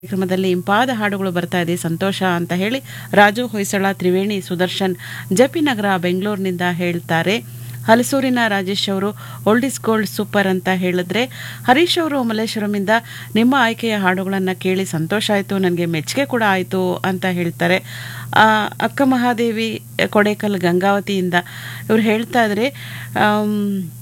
ಕಾರ್ಯಕ್ರಮದಲ್ಲಿ ಇಂಪಾದ ಹಾಡುಗಳು ಬರ್ತಾ ಇದೆ ಸಂತೋಷ ಅಂತ ಹೇಳಿ ರಾಜು ಹೊಯ್ಸಳ ತ್ರಿವೇಣಿ ಸುದರ್ಶನ್ ಜಪಿ ನಗರ ಬೆಂಗಳೂರಿನಿಂದ ಹೇಳ್ತಾರೆ ಹಲಸೂರಿನ ರಾಜೇಶ್ ಅವರು ಓಲ್ಡ್ ಇಸ್ ಗೋಲ್ಡ್ ಸೂಪರ್ ಅಂತ ಹೇಳಿದ್ರೆ ಹರೀಶ್ ಅವರು ಮಲ್ಲೇಶ್ವರಮಿಂದ ನಿಮ್ಮ ಆಯ್ಕೆಯ ಹಾಡುಗಳನ್ನು ಕೇಳಿ ಸಂತೋಷ ಆಯಿತು ನನಗೆ ಮೆಚ್ಚುಗೆ ಕೂಡ ಆಯಿತು ಅಂತ ಹೇಳ್ತಾರೆ ಆ, ಅಕ್ಕ ಮಹಾದೇವಿ ಕೊಡೇಕಲ್ ಗಂಗಾವತಿಯಿಂದ ಇವ್ರು ಹೇಳ್ತಾ ಇದ್ರೆ ಆಮ್,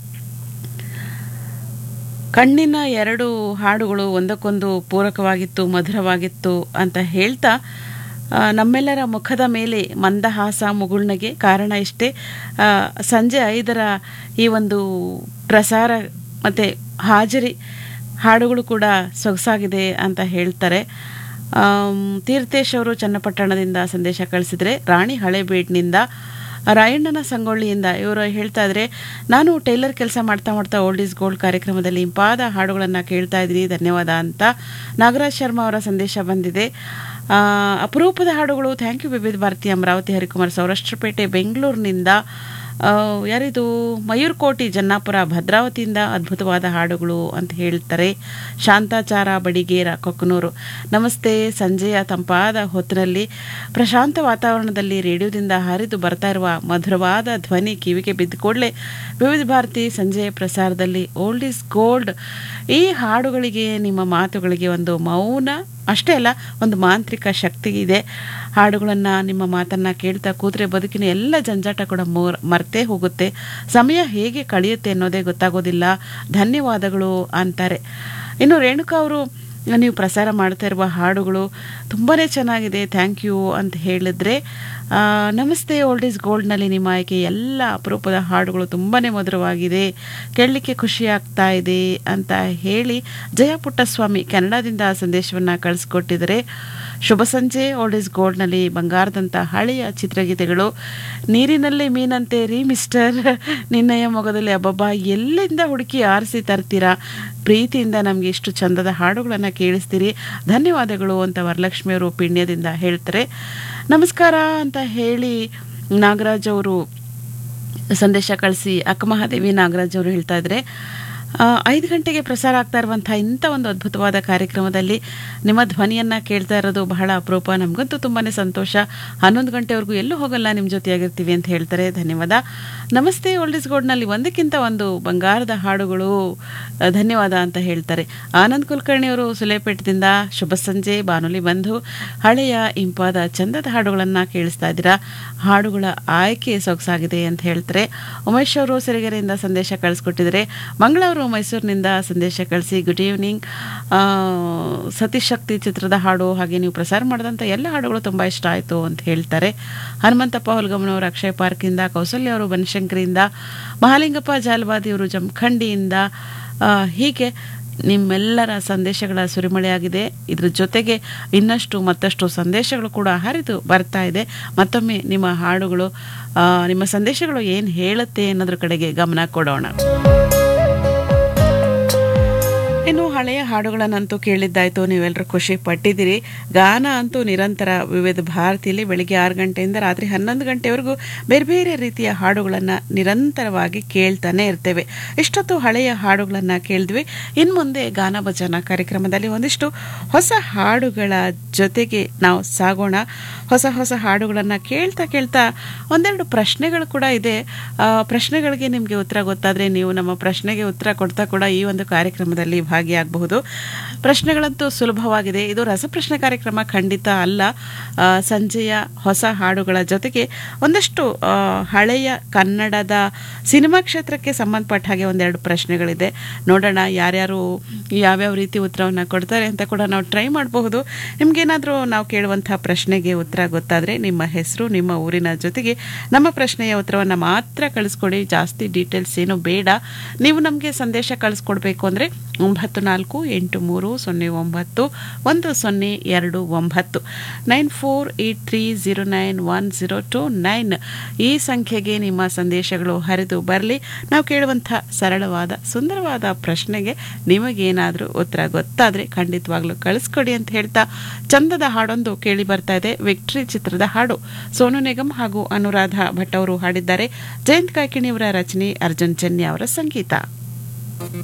ಕಣ್ಣಿನ ಎರಡು ಹಾಡುಗಳು ಒಂದಕ್ಕೊಂದು ಪೂರಕವಾಗಿತ್ತು ಮಧುರವಾಗಿತ್ತು ಅಂತ ಹೇಳ್ತಾ ಆ, ನಮ್ಮೆಲ್ಲರ ಮುಖದ ಮೇಲೆ ಮಂದಹಾಸ ಮುಗುಳ್ನಗೆ ಕಾರಣ ಇಷ್ಟೇ ಆ, ಸಂಜೆ ಐದರ ಈ ಒಂದು ಪ್ರಸಾರ ಮತ್ತು ಹಾಜರಿ ಹಾಡುಗಳು ಕೂಡ ಸೊಗಸಾಗಿದೆ ಅಂತ ಹೇಳ್ತಾರೆ ಆಮ್, ತೀರ್ಥೇಶ್ ಅವರು ಚನ್ನಪಟ್ಟಣದಿಂದ ಸಂದೇಶ ಕಳಿಸಿದರೆ ರಾಣಿ ಹಳೇಬೀಡ್ನಿಂದ ರಾಯಣ್ಣನ ಸಂಗೊಳ್ಳಿಯಿಂದ ಇವರು ಹೇಳ್ತಾ ಇದ್ರೆ ನಾನು ಟೈಲರ್ ಕೆಲಸ ಮಾಡ್ತಾ ಮಾಡ್ತಾ ಓಲ್ಡ್ ಈಸ್ ಗೋಲ್ಡ್ ಕಾರ್ಯಕ್ರಮದಲ್ಲಿ ಇಂಪಾದ ಹಾಡುಗಳನ್ನು ಕೇಳ್ತಾ ಇದ್ದೀನಿ ಧನ್ಯವಾದ ಅಂತ ನಾಗರಾಜ್ ಶರ್ಮಾ ಅವರ ಸಂದೇಶ ಬಂದಿದೆ ಆ, ಅಪರೂಪದ ಹಾಡುಗಳು ಥ್ಯಾಂಕ್ ಯು ವಿವಿಧ ಭಾರತಿ ಅಮರಾವತಿ ಹರಿಕುಮಾರ್ ಸೌರಾಷ್ಟ್ರಪೇಟೆ ಬೆಂಗಳೂರಿನಿಂದ ಆ, ಯಾರಿದು ಮಯೂರ್ಕೋಟಿ ಜನ್ನಾಪುರ ಭದ್ರಾವತಿಯಿಂದ ಅದ್ಭುತವಾದ ಹಾಡುಗಳು ಅಂತ ಹೇಳ್ತಾರೆ ಶಾಂತಾಚಾರ ಬಡಿಗೇರ ಕೊಕ್ಕನೂರು ನಮಸ್ತೆ ಸಂಜೆಯ ತಂಪಾದ ಹೊತ್ತಿನಲ್ಲಿ ಪ್ರಶಾಂತ ವಾತಾವರಣದಲ್ಲಿ ರೇಡಿಯೋದಿಂದ ಹರಿದು ಬರ್ತಾ ಇರುವ ಮಧುರವಾದ ಧ್ವನಿ ಕಿವಿಗೆ ಬಿದ್ದ ಕೂಡಲೇ ವಿವಿಧ ಭಾರತಿ ಸಂಜೆಯ ಪ್ರಸಾರದಲ್ಲಿ ಓಲ್ಡ್ ಇಸ್ ಗೋಲ್ಡ್ ಈ ಹಾಡುಗಳಿಗೆ ನಿಮ್ಮ ಮಾತುಗಳಿಗೆ ಒಂದು ಮೌನ ಅಷ್ಟೇ ಅಲ್ಲ ಒಂದು ಮಾಂತ್ರಿಕ ಶಕ್ತಿ ಇದೆ ಹಾಡುಗಳನ್ನು ನಿಮ್ಮ ಮಾತನ್ನು ಕೇಳ್ತಾ ಕೂತ್ರೆ ಬದುಕಿನ ಎಲ್ಲ ಜಂಜಾಟ ಕೂಡ ಮೋರ್ ಮರ್ತೇ ಹೋಗುತ್ತೆ ಸಮಯ ಹೇಗೆ ಕಳೆಯುತ್ತೆ ಅನ್ನೋದೇ ಗೊತ್ತಾಗೋದಿಲ್ಲ ಧನ್ಯವಾದಗಳು ಅಂತಾರೆ ಇನ್ನು ರೇಣುಕಾ ಅವರು ನೀವು ಪ್ರಸಾರ ಮಾಡ್ತಾ ಇರುವ ಹಾಡುಗಳು ತುಂಬಾ ಚೆನ್ನಾಗಿದೆ ಥ್ಯಾಂಕ್ ಯು ಅಂತ ಹೇಳಿದ್ರೆ ಆ, ನಮಸ್ತೆ ಓಲ್ಡ್ ಈಸ್ ಗೋಲ್ಡ್ನಲ್ಲಿ ನಿಮ್ಮ ಆಯ್ಕೆ ಎಲ್ಲ ಅಪರೂಪದ ಹಾಡುಗಳು ತುಂಬಾ ಮಧುರವಾಗಿದೆ ಕೇಳಲಿಕ್ಕೆ ಖುಷಿ ಆಗ್ತಾ ಇದೆ ಅಂತ ಹೇಳಿ ಜಯ ಪುಟ್ಟಸ್ವಾಮಿ ಕನ್ನಡದಿಂದ ಸಂದೇಶವನ್ನು ಕಳಿಸ್ಕೊಟ್ಟಿದ್ದಾರೆ ಶುಭ ಸಂಜೆ ಓಲ್ಡ್ ಈಸ್ ಗೋಲ್ಡ್ನಲ್ಲಿ ಬಂಗಾರದಂಥ ಹಳೆಯ ಚಿತ್ರಗೀತೆಗಳು ನೀರಿನಲ್ಲಿ ಮೀನಂತೆ ರೀ ಮಿಸ್ಟರ್ ನಿನ್ನಯ ಮೊಗದಲ್ಲಿ ಅಬ್ಬಬ್ಬ ಎಲ್ಲಿಂದ ಹುಡುಕಿ ಆರಿಸಿ ತರ್ತೀರಾ ಪ್ರೀತಿಯಿಂದ ನಮಗೆ ಇಷ್ಟು ಚಂದದ ಹಾಡುಗಳನ್ನು ಕೇಳಿಸ್ತೀರಿ ಧನ್ಯವಾದಗಳು ಅಂತ ವರಲಕ್ಷ್ಮಿ ಅವರು ಪಿಣ್ಯದಿಂದ ಹೇಳ್ತಾರೆ ನಮಸ್ಕಾರ ಅಂತ ಹೇಳಿ ನಾಗರಾಜ್ ಅವರು ಸಂದೇಶ ಕಳಿಸಿ ಅಕ್ಕಮಹಾದೇವಿ ನಾಗರಾಜ್ ಅವರು ಹೇಳ್ತಾ ಇದ್ರೆ ಆ, ಐದು ಗಂಟೆಗೆ ಪ್ರಸಾರ ಆಗ್ತಾ ಇರುವಂಥ ಇಂಥ ಒಂದು ಅದ್ಭುತವಾದ ಕಾರ್ಯಕ್ರಮದಲ್ಲಿ ನಿಮ್ಮ ಧ್ವನಿಯನ್ನು ಕೇಳ್ತಾ ಇರೋದು ಬಹಳ ಅಪರೂಪ ನಮಗಂತೂ ತುಂಬಾ ಸಂತೋಷ ಹನ್ನೊಂದು ಗಂಟೆವರೆಗೂ ಎಲ್ಲೂ ಹೋಗಲ್ಲ ನಿಮ್ಮ ಜೊತೆಯಾಗಿರ್ತೀವಿ ಅಂತ ಹೇಳ್ತಾರೆ ಧನ್ಯವಾದ ನಮಸ್ತೆ ಓಲ್ಡ್ ಇಸ್ ಗೋಲ್ಡ್ನಲ್ಲಿ ಒಂದಕ್ಕಿಂತ ಒಂದು ಬಂಗಾರದ ಹಾಡುಗಳು ಆ, ಧನ್ಯವಾದ ಅಂತ ಹೇಳ್ತಾರೆ ಆನಂದ್ ಕುಲಕರ್ಣಿ ಅವರು ಸುಲೇಪೇಟದಿಂದ ಶುಭ ಸಂಜೆ ಬಾನುಲಿ ಬಂಧು ಹಳೆಯ ಇಂಪಾದ ಚಂದದ ಹಾಡುಗಳನ್ನು ಕೇಳಿಸ್ತಾ ಇದ್ದೀರಾ ಹಾಡುಗಳ ಆಯ್ಕೆ ಸೊಗಸಾಗಿದೆ ಅಂತ ಹೇಳ್ತಾರೆ ಉಮೇಶ್ ಅವರು ಸಿರಿಗೆರೆಯಿಂದ ಸಂದೇಶ ಕಳಿಸ್ಕೊಟ್ಟಿದ್ದಾರೆ ಮಂಗಳವರು ಮೈಸೂರಿನಿಂದ ಸಂದೇಶ ಕಳಿಸಿ ಗುಡ್ ಈವ್ನಿಂಗ್ ಸತಿಶಕ್ತಿ ಚಿತ್ರದ ಹಾಡು ಹಾಗೆ ನೀವು ಪ್ರಸಾರ ಮಾಡಿದಂಥ ಎಲ್ಲ ಹಾಡುಗಳು ತುಂಬ ಇಷ್ಟ ಆಯಿತು ಅಂತ ಹೇಳ್ತಾರೆ ಹನುಮಂತಪ್ಪ ಹೊಲ್ಗಮ್ಮನವರು ಅಕ್ಷಯ ಪಾರ್ಕಿಂದ ಕೌಸಲ್ಯ ಅವರು ಬನಶಂಕರಿಯಿಂದ ಮಹಾಲಿಂಗಪ್ಪ ಜಾಲವಾದಿ ಅವರು ಜಮಖಂಡಿಯಿಂದ ಆ, ಹೀಗೆ ನಿಮ್ಮೆಲ್ಲರ ಸಂದೇಶಗಳ ಸುರಿಮಳೆಯಾಗಿದೆ ಇದ್ರ ಜೊತೆಗೆ ಇನ್ನಷ್ಟು ಮತ್ತಷ್ಟು ಸಂದೇಶಗಳು ಕೂಡ ಹರಿದು ಬರ್ತಾ ಇದೆ ಮತ್ತೊಮ್ಮೆ ನಿಮ್ಮ ಹಾಡುಗಳು ಆ, ನಿಮ್ಮ ಸಂದೇಶಗಳು ಏನು ಹೇಳುತ್ತೆ ಅನ್ನೋದ್ರ ಕಡೆಗೆ ಗಮನ ಕೊಡೋಣ ಇನ್ನು ಹಳೆಯ ಹಾಡುಗಳನ್ನಂತೂ ಕೇಳಿದ್ದಾಯ್ತು ನೀವೆಲ್ಲರೂ ಖುಷಿ ಪಟ್ಟಿದ್ದೀರಿ ಗಾನ ಅಂತೂ ನಿರಂತರ ವಿವಿಧ ಭಾರತಿಯಲ್ಲಿ ಬೆಳಿಗ್ಗೆ ಆರು ಗಂಟೆಯಿಂದ ರಾತ್ರಿ ಹನ್ನೊಂದು ಗಂಟೆವರೆಗೂ ಬೇರೆ ಬೇರೆ ರೀತಿಯ ಹಾಡುಗಳನ್ನು ನಿರಂತರವಾಗಿ ಕೇಳ್ತಾನೆ ಇರ್ತೇವೆ ಇಷ್ಟೊತ್ತು ಹಳೆಯ ಹಾಡುಗಳನ್ನು ಕೇಳಿದ್ವಿ ಇನ್ನು ಮುಂದೆ ಗಾನ ಭಜನ ಕಾರ್ಯಕ್ರಮದಲ್ಲಿ ಒಂದಿಷ್ಟು ಹೊಸ ಹಾಡುಗಳ ಜೊತೆಗೆ ನಾವು ಸಾಗೋಣ ಹೊಸ ಹೊಸ ಹಾಡುಗಳನ್ನು ಕೇಳ್ತಾ ಕೇಳ್ತಾ ಒಂದೆರಡು ಪ್ರಶ್ನೆಗಳು ಕೂಡ ಇದೆ ಆ, ಪ್ರಶ್ನೆಗಳಿಗೆ ನಿಮಗೆ ಉತ್ತರ ಗೊತ್ತಾದರೆ ನೀವು ನಮ್ಮ ಪ್ರಶ್ನೆಗೆ ಉತ್ತರ ಕೊಡ್ತಾ ಕೂಡ ಈ ಒಂದು ಕಾರ್ಯಕ್ರಮದಲ್ಲಿ ಭಾಗಿಯಾಗಬಹುದು ಪ್ರಶ್ನೆಗಳಂತೂ ಸುಲಭವಾಗಿದೆ ಇದು ರಸಪ್ರಶ್ನೆ ಕಾರ್ಯಕ್ರಮ ಖಂಡಿತ ಅಲ್ಲ ಆ, ಸಂಜೆಯ ಹೊಸ ಹಾಡುಗಳ ಜೊತೆಗೆ ಒಂದಷ್ಟು ಆ, ಹಳೆಯ ಕನ್ನಡದ ಸಿನಿಮಾ ಕ್ಷೇತ್ರಕ್ಕೆ ಸಂಬಂಧಪಟ್ಟ ಹಾಗೆ ಒಂದೆರಡು ಪ್ರಶ್ನೆಗಳಿದೆ ನೋಡೋಣ ಯಾರ್ಯಾರು ಯಾವ್ಯಾವ ರೀತಿ ಉತ್ತರವನ್ನು ಕೊಡ್ತಾರೆ ಅಂತ ಕೂಡ ನಾವು ಟ್ರೈ ಮಾಡಬಹುದು ನಿಮ್ಗೇನಾದರೂ ನಾವು ಕೇಳುವಂಥ ಪ್ರಶ್ನೆಗೆ ಉತ್ತರ ಗೊತ್ತಾದರೆ ನಿಮ್ಮ ಹೆಸರು ನಿಮ್ಮ ಊರಿನ ಜೊತೆಗೆ ನಮ್ಮ ಪ್ರಶ್ನೆಯ ಉತ್ತರವನ್ನು ಮಾತ್ರ ಕಳಿಸ್ಕೊಡಿ ಜಾಸ್ತಿ ಡೀಟೇಲ್ಸ್ ಏನು ಬೇಡ ನೀವು ನಮಗೆ ಸಂದೇಶ ಕಳಿಸ್ಕೊಡ್ಬೇಕು ಅಂದರೆ ಒಂಬತ್ತು ನಾಲ್ಕು ಎಂಟು ಮೂರು ಸೊನ್ನೆ ಒಂಬತ್ತು ಒಂದು ಸೊನ್ನೆ ಎರಡು ಒಂಬತ್ತು nine four eight three zero nine one zero two nine ಈ ಸಂಖ್ಯೆಗೆ ನಿಮ್ಮ ಸಂದೇಶಗಳು ಹರಿದು ಬರಲಿ ನಾವು ಕೇಳುವಂಥ ಸರಳವಾದ ಸುಂದರವಾದ ಪ್ರಶ್ನೆಗೆ ನಿಮಗೇನಾದರೂ ಉತ್ತರ ಗೊತ್ತಾದರೆ ಖಂಡಿತವಾಗ್ಲೂ ಕಳಿಸ್ಕೊಡಿ ಅಂತ ಹೇಳ್ತಾ ಚಂದದ ಹಾಡೊಂದು ಕೇಳಿ ಬರ್ತಾ ಇದೆ ವಿಕ್ಟ್ರಿ ಚಿತ್ರದ ಹಾಡು ಸೋನು ನಿಗಮ್ ಹಾಗೂ ಅನುರಾಧ ಭಟ್ ಅವರು ಹಾಡಿದ್ದಾರೆ ಜಯಂತ್ ಕಾಯ್ಕಿಣಿಯವರ ರಚನೆ ಅರ್ಜುನ್ ಜನ್ಯ ಅವರ ಸಂಗೀತ